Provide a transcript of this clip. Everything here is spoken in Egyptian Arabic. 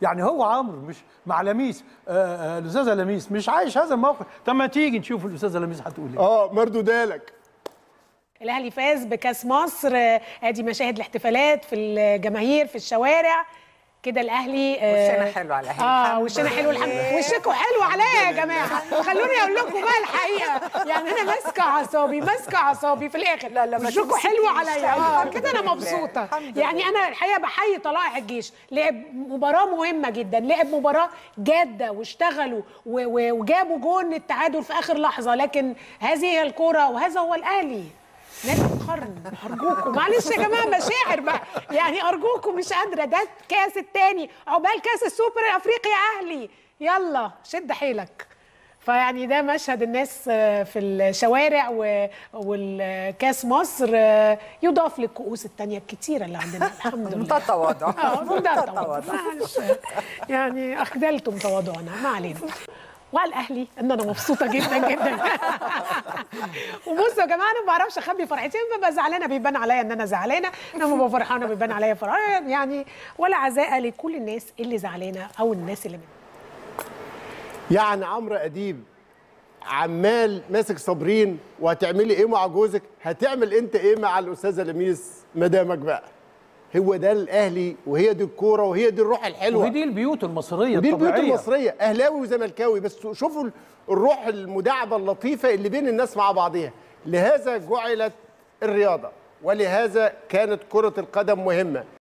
يعني هو عمرو مش مع لميس آه، آه، الاستاذه لميس مش عايش هذا الموقف طب ما تيجي نشوف الاستاذه لميس هتقول ايه اه مردودالك الاهلي فاز بكاس مصر آه، ادي مشاهد الاحتفالات في الجماهير في الشوارع كده الاهلي آه، وشنا حلو على الأهلي. اه الحمد وشنا حلو الحمد لله لله. وشكوا حلو عليا يا جماعه خلوني اقول لكم بقى الحقيقه يعني انا ماسكه اعصابي ماسكه اعصابي في الاخر لا، لا، ما وشكوا تمسكيش. حلو عليا اه الحمد كده انا لله. مبسوطه الحمد يعني لله. انا الحقيقه بحيي طلائع الجيش لعب مباراه مهمه جدا لعب مباراه جاده واشتغلوا و- و- وجابوا جون التعادل في اخر لحظه لكن هذه هي الكوره وهذا هو الاهلي نادي القرن ارجوكم معلش يا جماعه مشاعر بقى يعني ارجوكم مش قادره ده الكاس التاني عقبال كاس السوبر الافريقي يا اهلي يلا شد حيلك فيعني ده مشهد الناس آه، في الشوارع و- والكاس مصر آه، يضاف للكؤوس التانية الكتيرة اللي عندنا الحمد لله منتهى التواضع اه منتهى منتهى التواضع التواضع معلش. يعني اخذلتم تواضعنا ما علينا وعلى الاهلي ان انا مبسوطه جدا جدا وبصوا يا جماعه انا ما بعرفش اخبي فرحتي لما ببقى زعلانه بيبان عليا ان انا زعلانه لما ببقى فرحانه بيبان عليا فرحانه يعني ولا عزاء لكل الناس اللي زعلانه او الناس اللي من يعني عمرو اديب عمال ماسك صابرين وهتعملي ايه مع جوزك هتعمل انت ايه مع الاستاذه لميس مدامك بقى هو ده الاهلي وهي دي الكوره وهي دي الروح الحلوه وهي دي البيوت المصريه ودي البيوت الطبيعيه المصريه اهلاوي وزملكاوي بس شوفوا الروح المداعبه اللطيفه اللي بين الناس مع بعضها لهذا جعلت الرياضه ولهذا كانت كره القدم مهمه